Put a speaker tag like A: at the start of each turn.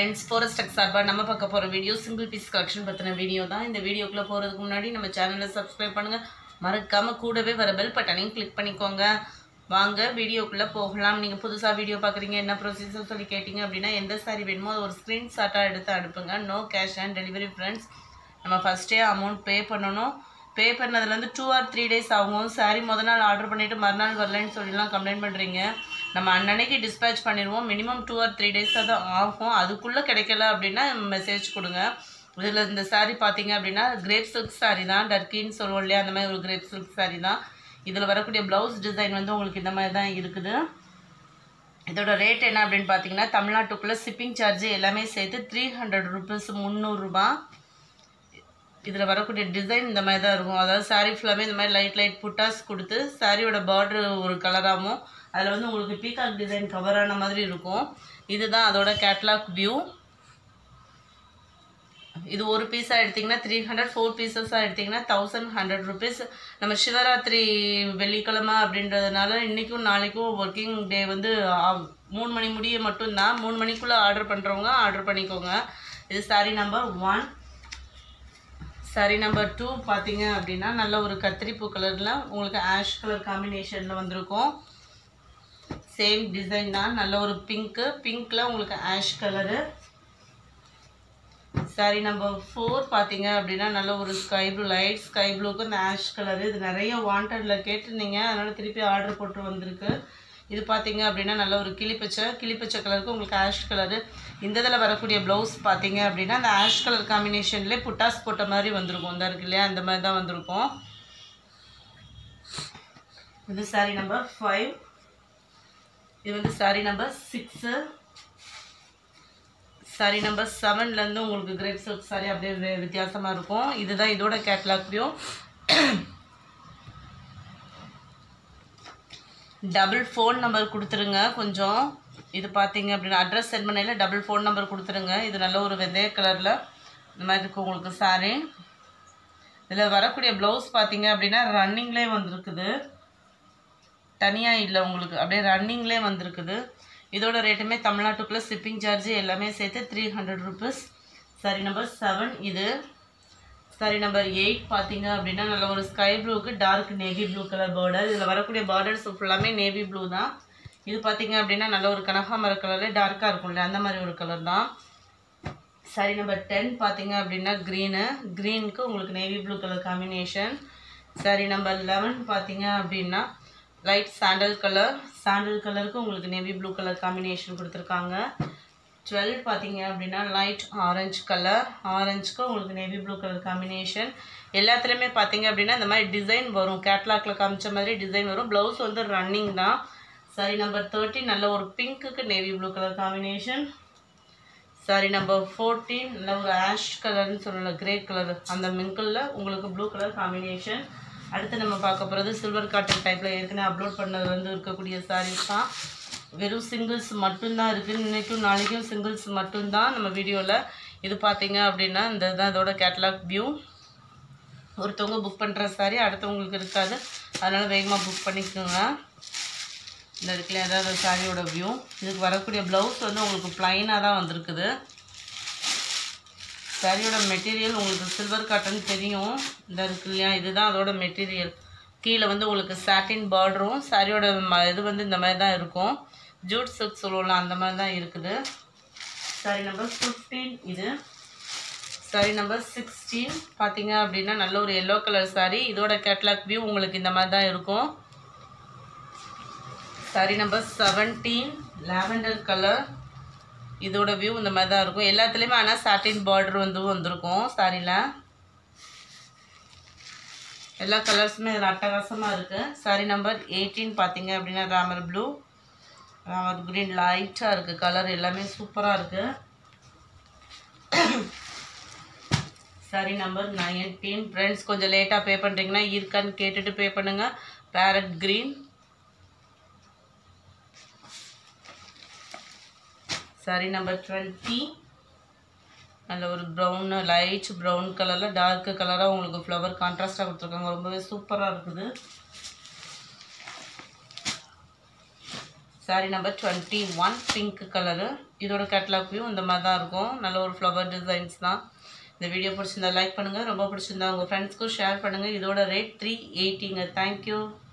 A: friends forest tech சார்பாக நம்ம பார்க்க போகிற வீடியோ சிங்கிள் பீஸ் கலெக்ஷன் பற்றின வீடியோ தான் இந்த வீடியோக்குள்ளே போகிறதுக்கு முன்னாடி நம்ம சேனலை சப்ஸ்கிரைப் பண்ணுங்கள் மறக்காமல் கூடவே வர பெல் பட்டனையும் கிளிக் பண்ணிக்கோங்க வாங்க வீடியோக்குள்ளே போகலாம் நீங்கள் புதுசாக வீடியோ பார்க்குறீங்க என்ன ப்ரொசீஜர் சொல்லி கேட்டிங்க அப்படின்னா எந்த சாரி வேணுமோ அது ஒரு ஸ்க்ரீன்ஷாட்டாக எடுத்து அனுப்புங்க no cash and delivery friends நம்ம ஃபஸ்ட்டே அமௌண்ட் பே பண்ணணும் பே பண்ணதுலேருந்து டூ ஆர் த்ரீ டேஸ் ஆகும் சாரி முத நாள் ஆர்டர் பண்ணிவிட்டு மறுநாள் வரலன்னு சொல்லிலாம் கம்ப்ளைண்ட் பண்ணுறீங்க நம்ம அன்னன்னைக்கு டிஸ்பேச் பண்ணிடுவோம் மினிமம் டூ ஆர் த்ரீ டேஸாக தான் ஆகும் அதுக்குள்ளே கிடைக்கல அப்படின்னா மெசேஜ் கொடுங்க இதில் இந்த saree பார்த்தீங்க அப்படின்னா கிரேப் சில்க் saree தான் டர்க்கின்னு சொல்லுவோம் இல்லையா அந்த மாதிரி ஒரு கிரேப் சில்க் saree தான் இதில் வரக்கூடிய ப்ளவுஸ் டிசைன் வந்து உங்களுக்கு இந்த மாதிரி தான் இருக்குது இதோட ரேட் என்ன அப்படின்னு பார்த்தீங்கன்னா தமிழ்நாட்டுக்குள்ளே ஷிப்பிங் சார்ஜ் எல்லாமே சேர்த்து த்ரீ ஹண்ட்ரட் ருபீஸ் முந்நூறுரூபா இதில் வரக்கூடிய டிசைன் இந்த மாதிரி தான் இருக்கும் அதாவது saree ஃபுல்லாமே இந்த மாதிரி லைட் லைட் புட்டாஸ் கொடுத்து சாரியோட பார்டர் ஒரு கலராகவும் அதில் வந்து உங்களுக்கு பீகாக் டிசைன் கவரான மாதிரி இருக்கும் இதுதான் அதோட கேட்லாக் வியூ இது ஒரு பீஸாக எடுத்திங்கன்னா த்ரீ ஹண்ட்ரட் ஃபோர் பீசஸாக எடுத்திங்கன்னா தௌசண்ட் ஹண்ட்ரட் ருபீஸ் நம்ம சிவராத்திரி வெள்ளிக்கிழமை அப்படின்றதுனால இன்றைக்கும் நாளைக்கும் ஒர்க்கிங் டே வந்து ஆ, மூணு மணி முடிய மட்டும்தான் மூணு மணிக்குள்ளே ஆர்டர் பண்ணுறவங்க ஆர்டர் பண்ணிக்கோங்க இது sari number one sari number two பார்த்தீங்க அப்படின்னா நல்ல ஒரு கத்திரிப்பூ கலரில் உங்களுக்கு ஆஷ் கலர் காம்பினேஷனில் வந்திருக்கும் சேம் டிசைன் தான் நல்ல ஒரு பிங்க்கு பிங்க்கில் உங்களுக்கு ash colour sari number four பார்த்தீங்க அப்படின்னா நல்ல ஒரு ஸ்கை ப்ளூ லைட் ஸ்கை ப்ளூக்கு இந்த ஆஷ் கலரு இது நிறைய வாண்டடில் கேட்டிருந்தீங்க அதனால் திருப்பி ஆர்டர் போட்டு வந்திருக்கு இது பார்த்தீங்க அப்படின்னா நல்ல ஒரு கிளிப்பச்சை கிளிப்பச்சை கலருக்கு உங்களுக்கு ஆஷ் கலரு இந்த இதில் வரக்கூடிய ப்ளவுஸ் பார்த்தீங்க அப்படின்னா அந்த ஆஷ் கலர் காம்பினேஷன்லேயே புட்டாஸ் போட்ட மாதிரி வந்திருக்கும் இந்த இருக்கு இல்லையா அந்த மாதிரி தான் வந்திருக்கும் இது சாரி நம்பர் ஃபைவ் இது வந்து sari number six sari number செவன்லேருந்து உங்களுக்கு கிரேப் சில்க் சாரி அப்படியே வே- வித்தியாசமா இருக்கும் இதுதான் இதோட catalogue view double phone number கொடுத்துருங்க கொஞ்சம் இது பார்த்தீங்க அப்படின்னா அட்ரஸ் சென்ட் பண்ணையில் டபுள் ஃபோன் நம்பர் கொடுத்துருங்க இது நல்ல ஒரு வெந்தய கலரில் இந்த மாதிரி இருக்கும் உங்களுக்கு சாரி இதில் வரக்கூடிய ப்ளவுஸ் பார்த்தீங்க அப்படின்னா ரன்னிங்லேயே வந்திருக்குது தனியாக இல்லை உங்களுக்கு அப்படியே ரன்னிங்லேயே வந்திருக்குது இதோட ரேட்டுமே தமிழ்நாட்டுக்குள்ளே ஷிப்பிங் சார்ஜ் எல்லாமே சேர்த்து three hundred rupees sari number seven இது சாரி நம்பர் எயிட் பார்த்தீங்க அப்படின்னா நல்ல ஒரு ஸ்கை ப்ளூக்கு dark navy blue colour border இதில் வரக்கூடிய பார்டர்ஸ் ஃபுல்லாமே நேவி ப்ளூ தான் இது பார்த்தீங்க அப்படின்னா நல்ல ஒரு கனகாமர கலரில் டார்க்காக இருக்கும்ல அந்த மாதிரி ஒரு கலர் தான் சாரி நம்பர் டென் பார்த்தீங்க அப்படின்னா க்ரீனு க்ரீனுக்கு உங்களுக்கு navy blue colour combination sari number eleven பார்த்தீங்க அப்படின்னா லைட் சாண்டல் கலர் சாண்டல் கலருக்கு உங்களுக்கு நேவி ப்ளூ கலர் காம்பினேஷன் கொடுத்துருக்காங்க டுவெல் பார்த்தீங்க அப்படின்னா லைட் ஆரஞ்சு கலர் ஆரஞ்சுக்கு உங்களுக்கு நேவி ப்ளூ கலர் காம்பினேஷன் எல்லாத்துலேயுமே பார்த்தீங்க அப்படின்னா இந்த மாதிரி டிசைன் வரும் கேட்லாக்ல காமிச்ச மாதிரி டிசைன் வரும் ப்ளவுஸ் வந்து ரன்னிங் தான் சாரி நம்பர் தேர்ட்டி நல்ல ஒரு பிங்க்குக்கு navy blue colour combination sari number fourteen நல்ல ஒரு ஆஷ் கலர்னு சொல்லல கிரே கலர் அந்த மிங்கிளில் உங்களுக்கு ப்ளூ கலர் காம்பினேஷன் அடுத்து நம்ம பார்க்க போகிறது சில்வர் காட்டன் டைப்பில் ஏற்கனவே அப்லோட் பண்ணது வந்து இருக்கக்கூடிய சாரீஸ் தான் வெறும் சிங்கிள்ஸ் மட்டும்தான் இருக்குது இன்றைக்கும் நாளைக்கும் சிங்கிள்ஸ் மட்டும்தான் நம்ம வீடியோவில் இது பார்த்தீங்க அப்படின்னா இந்த தான் இதோட கேட்லாக் வியூ ஒருத்தவங்க புக் பண்ணுற சாரி அடுத்தவங்களுக்கு இருக்காது அதனால் வேகமாக புக் பண்ணிக்கோங்க இந்த இருக்குல்ல அதாவது சாரியோட வியூ இதுக்கு வரக்கூடிய ப்ளவுஸ் வந்து உங்களுக்கு ப்ளைனாக தான் வந்திருக்குது சாரியோட மெட்டீரியல் உங்களுக்கு சில்வர் காட்டன் தெரியும் இந்த இருக்கு இல்லையா இதுதான் அதோட மெட்டீரியல் கீழே வந்து உங்களுக்கு சாட்டின் பார்டரும் சாரியோட ம இது வந்து இந்த மாதிரி தான் இருக்கும் ஜூட் சில்க் சொல்லுவோம்ல அந்த மாதிரி தான் இருக்குது சாரி நம்பர் ஃபிஃப்டீன் இது சாரி நம்பர் சிக்ஸ்டீன் பார்த்தீங்க அப்படின்னா நல்ல ஒரு எல்லோ கலர் சாரி இதோட கேட்லாக் வியூ உங்களுக்கு இந்த மாதிரி தான் இருக்கும் sari number seventeen lavender colour இதோட வியூ இந்த மாதிரி தான் இருக்கும் எல்லாத்துலேயுமே ஆனால் சாட்டின் பார்டர் வந்து வந்திருக்கும் சாரியில் எல்லா கலர்ஸுமே இதில் அட்டகாசமாக இருக்குது சாரி நம்பர் எயிட்டீன் பார்த்தீங்க அப்படின்னா ராமர் ப்ளூ ராமர் க்ரீன் லைட்டாக இருக்குது கலர் எல்லாமே சூப்பராக இருக்குது சாரி நம்பர் நைன்டீன் ஃப்ரெண்ட்ஸ் கொஞ்சம் லேட்டாக பே பண்ணுறீங்கன்னா இருக்கான்னு கேட்டுட்டு பே பண்ணுங்கள் parrot green sari number twenty நல்ல ஒரு ப்ரௌன் லைட் ப்ரௌன் கலரில் டார்க் கலராக உங்களுக்கு ஃப்ளவர் கான்ட்ராஸ்டாக கொடுத்துருக்காங்க ரொம்பவே சூப்பராக இருக்குது sari number twenty one pink colour இதோட கேட்லாக் வியூ இந்த மாதிரி தான் இருக்கும் நல்ல ஒரு ஃப்ளவர் டிசைன்ஸ் தான் இந்த வீடியோ பிடிச்சிருந்தா லைக் பண்ணுங்கள் ரொம்ப பிடிச்சிருந்தா உங்கள் ஃப்ரெண்ட்ஸ்க்கும் ஷேர் பண்ணுங்கள் இதோட ரேட் த்ரீ எயிட்டிங்க தேங்க்யூ